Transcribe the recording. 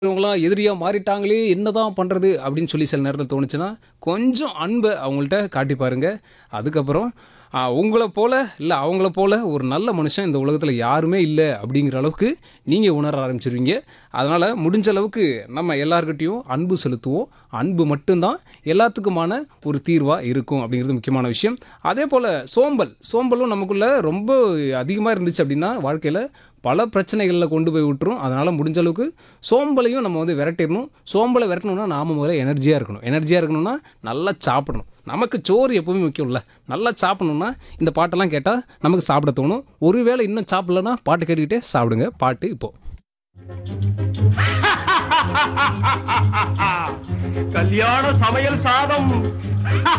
இவங்களாம் எதிரியா மாறிட்டாங்களே என்னதான் பண்றது அப்படின்னு சொல்லி சில நேரத்தில் தோணுச்சுன்னா கொஞ்சம் அன்பை அவங்கள்ட்ட காட்டி பாருங்க அதுக்கப்புறம் ஆ, உங்களை போல இல்லை அவங்கள போல ஒரு நல்ல மனுஷன் இந்த உலகத்தில் யாருமே இல்லை அப்படிங்கிற அளவுக்கு நீங்கள் உணர ஆரம்பிச்சிருவீங்க அதனால் முடிஞ்ச அளவுக்கு நம்ம எல்லார்கிட்டயும் அன்பு செலுத்துவோம் அன்பு மட்டும்தான் எல்லாத்துக்குமான ஒரு தீர்வாக இருக்கும் அப்படிங்கிறது முக்கியமான விஷயம் அதே போல் சோம்பல் சோம்பலும் நமக்குள்ள ரொம்ப அதிகமாக இருந்துச்சு அப்படின்னா வாழ்க்கையில் பல பிரச்சனைகளில் கொண்டு போய் விட்டுரும் அதனால் முடிஞ்ச அளவுக்கு சோம்பலையும் நம்ம வந்து விரட்டிடணும் சோம்பலை விரட்டணும்னா நாம முதல்ல எனர்ஜியாக இருக்கணும் எனர்ஜியாக இருக்கணும்னா நல்லா சாப்பிடணும் நமக்கு சோறு எப்பவுமே முக்கியம்ல நல்லா சாப்பிடணும்னா இந்த பாட்டெல்லாம் கேட்டால் நமக்கு சாப்பிட தோணும் ஒருவேளை இன்னும் சாப்பிடலன்னா பாட்டு கேட்டுக்கிட்டே சாப்பிடுங்க பாட்டு இப்போது கல்யாண சமையல் சாதம்